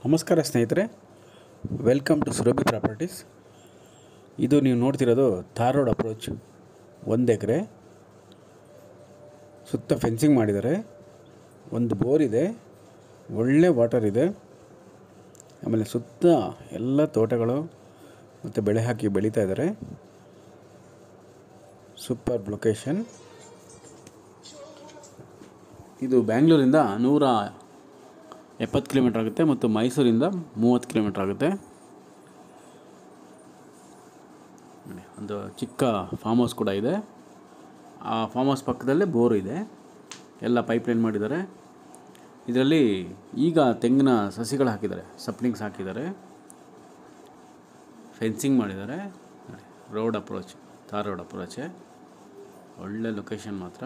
ನಮಸ್ಕಾರ ಸ್ನೇಹಿತರೆ welcome to Surabhi properties ಇದು ನೀವು ನೋಡ್ತಿರೋದು ಥಾರ್ ರೋಡ್ ಅಪ್ರೋಚ್ ಒಂದು ಎಕರೆ ಸುತ್ತ ಫೆನ್ಸಿಂಗ್ ಮಾಡಿದ್ದಾರೆ ಒಂದು ಬೋರ್ ಇದೆ ಒಳ್ಳೆ ವಾಟರ್ ಇದೆ ಆಮೇಲೆ ಸುತ್ತ ಎಲ್ಲ ತೋಟಗಳು ಮತ್ತು ಬೆಳೆ ಹಾಕಿ ಬೆಳೀತಾ ಇದ್ದಾರೆ ಸೂಪರ್ ಲೊಕೇಶನ್ ಇದು ಬ್ಯಾಂಗ್ಳೂರಿಂದ ನೂರ ಎಪ್ಪತ್ತು ಕಿಲೋಮೀಟ್ರ್ ಆಗುತ್ತೆ ಮತ್ತು ಮೈಸೂರಿಂದ ಮೂವತ್ತು ಕಿಲೋಮೀಟ್ರ್ ಆಗುತ್ತೆ ನೋಡಿ, ಒಂದು ಚಿಕ್ಕ ಫಾರ್ಮ್ ಹೌಸ್ ಕೂಡ ಇದೆ ಆ ಫಾರ್ಮ್ ಹೌಸ್ ಪಕ್ಕದಲ್ಲೇ ಬೋರು ಇದೆ ಎಲ್ಲ ಪೈಪ್ಲೈನ್ ಮಾಡಿದ್ದಾರೆ ಇದರಲ್ಲಿ ಈಗ ತೆಂಗಿನ ಸಸಿಗಳು ಹಾಕಿದ್ದಾರೆ ಸಪ್ಲಿಂಗ್ಸ್ ಹಾಕಿದ್ದಾರೆ ಫೆನ್ಸಿಂಗ್ ಮಾಡಿದ್ದಾರೆ ನೋಡಿ, ರೋಡ್ ಅಪ್ರೋಚ್ ತಾರ್ ರೋಡ್ ಅಪ್ರೋಚೆ ಒಳ್ಳೆ ಲೊಕೇಶನ್ ಮಾತ್ರ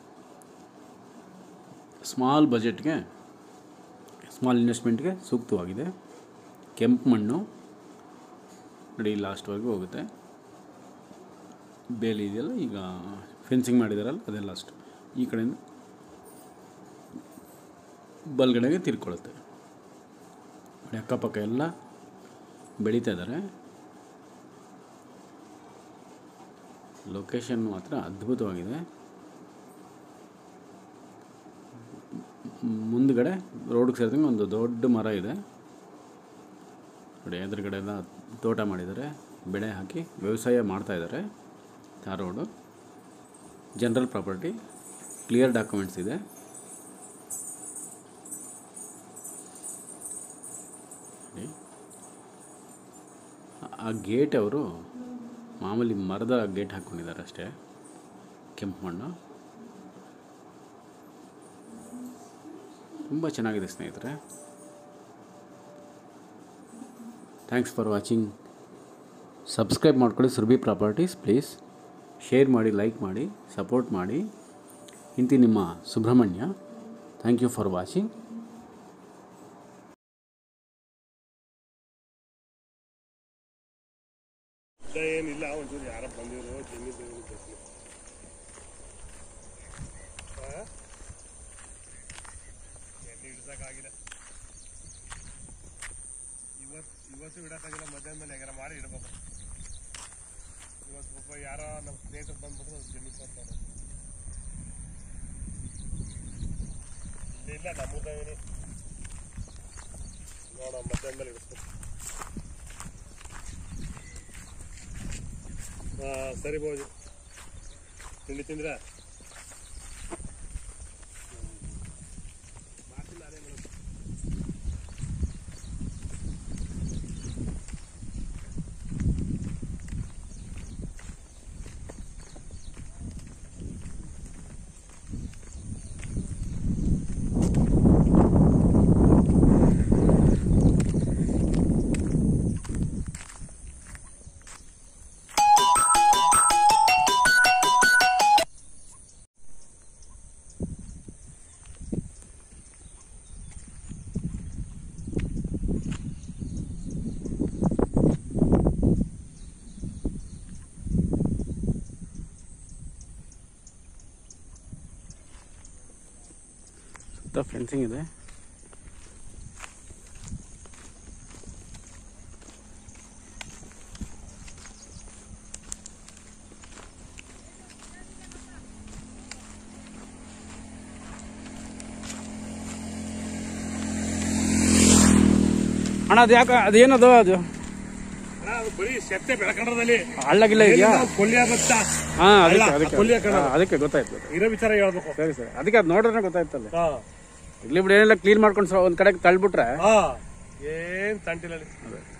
ಸ್ಮಾಲ್ ಬಜೆಟ್ಗೆ ಸ್ಮಾಲ್ ಇನ್ವೆಸ್ಟ್ಮೆಂಟ್ಗೆ ಸೂಕ್ತವಾಗಿದೆ ಕೆಂಪು ಮಣ್ಣು ನೋಡಿ ಲಾಸ್ಟ್ವರೆಗೂ ಹೋಗುತ್ತೆ ಬೇಲಿ ಇದೆಯಲ್ಲ ಈಗ ಫೆನ್ಸಿಂಗ್ ಮಾಡಿದಾರಲ್ಲ ಅದೇ ಲಾಸ್ಟ್ ಈ ಕಡೆಯಿಂದ ಬಲ್ಗಡೆಗೆ ತಿರ್ಕೊಳ್ಳುತ್ತೆ ನೋಡಿ ಅಕ್ಕಪಕ್ಕ ಎಲ್ಲ ಬೆಳೀತಾ ಇದ್ದಾರೆ ಲೊಕೇಶನ್ ಮಾತ್ರ ಅದ್ಭುತವಾಗಿದೆ ಮುಂದ್ಗಡೆ ರೋಡ್ಗೆ ಸೇರಿದಂಗೆ ಒಂದು ದೊಡ್ಡ ಮರ ಇದೆ ನೋಡಿ ಎದುರುಗಡೆ ಎಲ್ಲ ತೋಟ ಮಾಡಿದ್ದಾರೆ ಬೆಳೆ ಹಾಕಿ ವ್ಯವಸಾಯ ಮಾಡ್ತಾ ಇದ್ದಾರೆ ಆ road general property clear documents ಇದೆ ನೋಡಿ. ಆ ಗೇಟ್ ಅವರು ಮಾಮೂಲಿ ಮರದ ಗೇಟ್ ಹಾಕ್ಕೊಂಡಿದ್ದಾರೆ ಅಷ್ಟೇ ಕೆಂಪು ಮಣ್ಣು ತುಂಬ ಚೆನ್ನಾಗಿದೆ ಸ್ನೇಹಿತರೆ ಥ್ಯಾಂಕ್ಸ್ ಫಾರ್ ವಾಚಿಂಗ್ ಸಬ್ಸ್ಕ್ರೈಬ್ ಮಾಡ್ಕೊಳ್ಳಿ ಸುರಭಿ ಪ್ರಾಪರ್ಟೀಸ್ ಪ್ಲೀಸ್ ಶೇರ್ ಮಾಡಿ ಲೈಕ್ ಮಾಡಿ ಸಪೋರ್ಟ್ ಮಾಡಿ ಇಂತಿ ನಿಮ್ಮ Subrahmanya thank you for watching ಏನಿಲ್ಲ ಒಂಚೂರು ಯಾರ ಬಂದಿದ್ರು ಜಮೀನು ಜಮೀನು ಪ್ರಶ್ನೆ ಎಣ್ಣೆ ಇಡ್ಸಕ್ಕಾಗಿಲ್ಲ ಇವತ್ತು ಇವತ್ತು ಇಡಕ್ಕಾಗಿಲ್ಲ ಮಧ್ಯಾಹ್ನ ಮೇಲೆ ಹೆಂಗಾರ ಮಾಡಿ ಇಡ್ಬೇಕು ಇವತ್ತು ಪಾಪ ಯಾರೋ ನಮ್ಮ ಸ್ನೇಹಿತರು ಬಂದ್ಬಿಟ್ರು ಜಮೀನು ಕೊಡ್ತಾರೆ ಇಲ್ಲ ಇಲ್ಲ ನಮ್ಮದಾಗೇನೆ ನೋಡ ಮಧ್ಯಾಹ್ನ ಮೇಲೆ ಇಡಿಸ್ಬೇಕು ಹಾಂ ಸರಿ ಬೋದು ತಿಂಡಿ ತಿಂದ್ರ ಸುತ್ತ ಫೆನ್ಸಿಂಗ್ ಇದೆ ಅಣ್ಣ ಅದು ಯಾಕೆ ಅದೇನದು ಅದು ಅಣ್ಣ ಅದು ಬರೀ ಸೆತ್ತೆ ಬೆಳಕಂಡದಲ್ಲಿ ಹಳ್ಳಗಿಲ್ಲ ಇದೆಯಾ ಕೊಲ್ಲಿಯ ಬತ್ತ ಹಾ ಅದಕ್ಕೆ ಅಲ್ಲ, ಅದಕ್ಕೆ ಕೊಲ್ಲಿಯ ಕಣ. ಹಾ, ಅದಕ್ಕೆ ಗೊತ್ತಾಯ್ತು ಇರೋ ವಿಚಾರ ಹೇಳ್ಬೇಕು ಸರಿ ಸರಿ ಅದಕ್ಕೆ ಅದು ನೋಡಿದ್ರೆ ಗೊತ್ತಾಯ್ತಲ್ಲ ಹಾ ಇಲ್ಲಿ ಬಿಡಿ ಏನೆಲ್ಲ ಕ್ಲೀನ್ ಮಾಡ್ಕೊಂಡು ಸ- ಒಂದ್ ಕಡೆಗೆ ತಳ್ಬಿಟ್ರೆ ಹಾ ಏನ್ ತಂಟಿಲ್ಲ